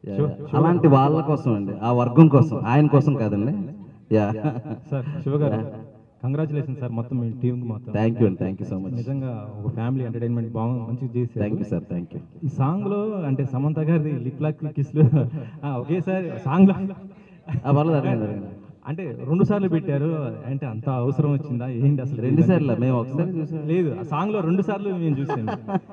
Yeah, Sure, yeah. అలాంటి వాళ్ళ కోసం అండి ఆ వర్గం కోసం ఆయన కోసం కాదండి యా సార్ శివ గారు కంగ్రాచులేషన్ సార్ మొత్తం మీ టీం మొత్తం థ్యాంక్ యూ అండి థ్యాంక్ యూ సో మచ్ నిజంగా ఒక ఫ్యామిలీ ఎంటర్టైన్మెంట్ బాగా మంచిగా థ్యాంక్ యూ చేశారు సార్ థ్యాంక్ యూ ఈ సాంగ్ లో అంటే సమంత గారిది లిప్ లాక్ కిస్లు ఒకేసారి సాంగ్ లో పర్లేదు అడగండి అడగండి అంటే రెండు సార్లు పెట్టారు అంటే అంత అవసరం వచ్చిందా ఏంటి అసలు రెండు సార్లు మేము ఒకసారి చూసాం లేదు ఆ సాంగ్ లో రెండు సార్లు నేను చూసాను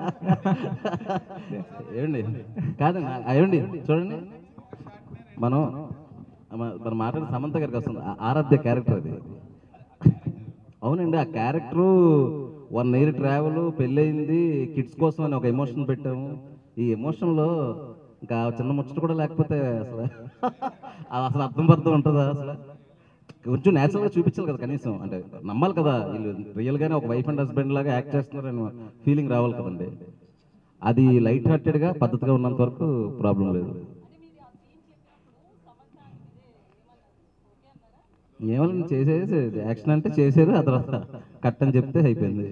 ఏమండి కాదండి ఆ- ఏమండి చూడండి మనం మ- మనం మాట్లాడే సమంత గారికి వస్తుంది ఆ- ఆరాధ్య క్యారెక్టర్ అది అవునండి ఆ క్యారెక్టరు వన్ ఇయర్ ట్రావెల్ పెళ్ళయింది కిడ్స్ కోసం అని ఒక ఎమోషన్ పెట్టాము ఈ ఎమోషన్లో ఇంకా ఆ చిన్న ముచ్చట కూడా లేకపోతే అసలు అది అసలు అర్థం పర్థం ఉంటుందా అసలు కొంచెం న్యాచురల్గా చూపించాలి కదా కనీసం అంటే నమ్మాలి కదా వీళ్ళు రియల్గానే ఒక వైఫ్ అండ్ హస్బెండ్ లాగా యాక్ట్ చేస్తున్నారని ఫీలింగ్ రావాలి కదండి అది లైట్ హార్టెడ్గా పద్ధతిగా ఉన్నంత వరకు ప్రాబ్లం లేదు ఏమన్నా చేసేసి యాక్షన్ అంటే చేశారు ఆ తర్వాత కట్ అని చెప్తే అయిపోయింది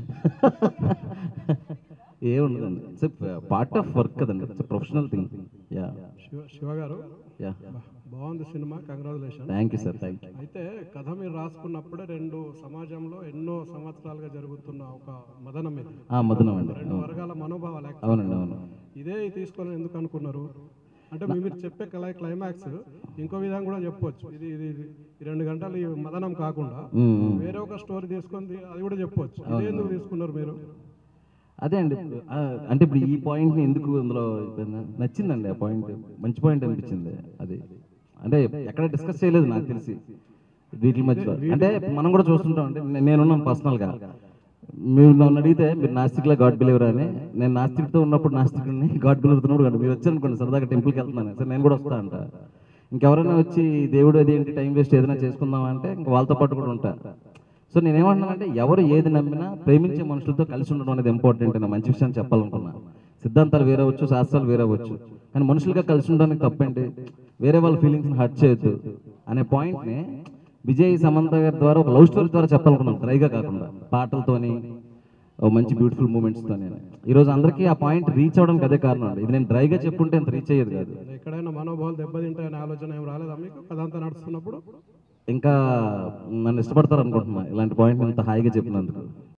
ఏముండదండి ఇట్స్ పార్ట్ ఆఫ్ వర్క్ కదండి it's professional thing ya Shiva Shiva garu ya బాగుంది cinema congratulation thank you sir thank you అయితే కథ మీరు రాసుకున్నప్పుడే రెండు సమాజంలో ఎన్నో సంవత్సరాలుగా జరుగుతున్న ఒక మదనం ఇది మధునం అండి రెండు వర్గాల మనోభావాలు actually. అవునండి అవును ఇదే తీసుకొని ఎందుకు అనుకున్నారు అంటే మీ- మీరు చెప్పే క్లై క్లైమాక్స్ ఇంకో విధంగా కూడా చెప్పొచ్చు ఇది ఇది ఇది ఈ రెండు గంటలు ఈ మదనం కాకుండా ఉమ్, ఉమ్. వేరే ఒక స్టోరీ తీసుకొని ది- అది కూడా చెప్పొచ్చు ఇదే ఎందుకు తీసుకున్నారు మీరు అదే అండి ఆ, అంటే ఇప్పుడు ఈ పాయింట్ ఎందుకు అందులో నచ్చిందండి ఆ పాయింట్ మంచి పాయింట్ అనిపించింది అది అంటే ఎక్కడ డిస్కస్ చేయలేదు నాకు తెలిసి వీటి మధ్యలో అంటే మనం కూడా చూస్తుంటాం అంటే నే- నేనున్నాను పర్సనల్గా మీరు నన్ను అడిగితే మీరు నాస్తిక్లో గాడ్ బిలీవర్ అని నేను నాస్తిక్తో ఉన్నప్పుడు నాస్తికుడిని గాడ్ బిలీవర్ ఉన్నప్పుడు మీరు వచ్చారనుకోండి సరదాగా టెంపుల్కి వెళ్తున్నాను సరే నేను కూడా వస్తా అంట ఇంకెవరైనా వచ్చి దేవుడు అది ఏంటి టైం వేస్ట్ ఏదైనా చేసుకుందాం అంటే ఇంక వాళ్ళతో పాటు కూడా ఉంటా సో నేనేమంటున్నానంటే ఎవరు ఏది నమ్మినా ప్రేమించే మనుషులతో కలిసి ఉండడం అనేది ఇంపార్టెంట్ అని మంచి విషయాన్ని చెప్పాలనుకున్నా సిద్ధాంతాలు వేరే అవ్వచ్చు శాస్త్రాలు వేరే అవ్వచ్చు కానీ మనుషులుగా కలిసి ఉండడానికి తప్పేంటి వేరే వాళ్ళ ఫీలింగ్స్ని హర్ట్ చేయొద్దు అనే పాయింట్ని విజయ్ సమంత గారి ద్వారా ఒక లవ్ స్టోరీ ద్వారా చెప్పాలనుకున్నాను డ్రైగా కాకుండా పాటలతోని ఓ మంచి బ్యూటిఫుల్ మూమెంట్స్తోని ఈరోజు అందరికీ ఆ పాయింట్ రీచ్ అవ్వడానికి అదే కారణం అండి ఇది నేను డ్రైగా చెప్పుంటే అంత రీచ్ అయ్యేది కాదు ఎక్కడైనా మనోభావాలు దెబ్బతింటాయనే ఆలోచన ఏం రాలేదా మీకు కథ అంతా నడుస్తున్నప్పుడు ఇంకా నన్ను ఇష్టపడతారు అనుకుంటున్నా ఇలాంటి పాయింట్ ఇంత హాయిగా చెప్పినందుకు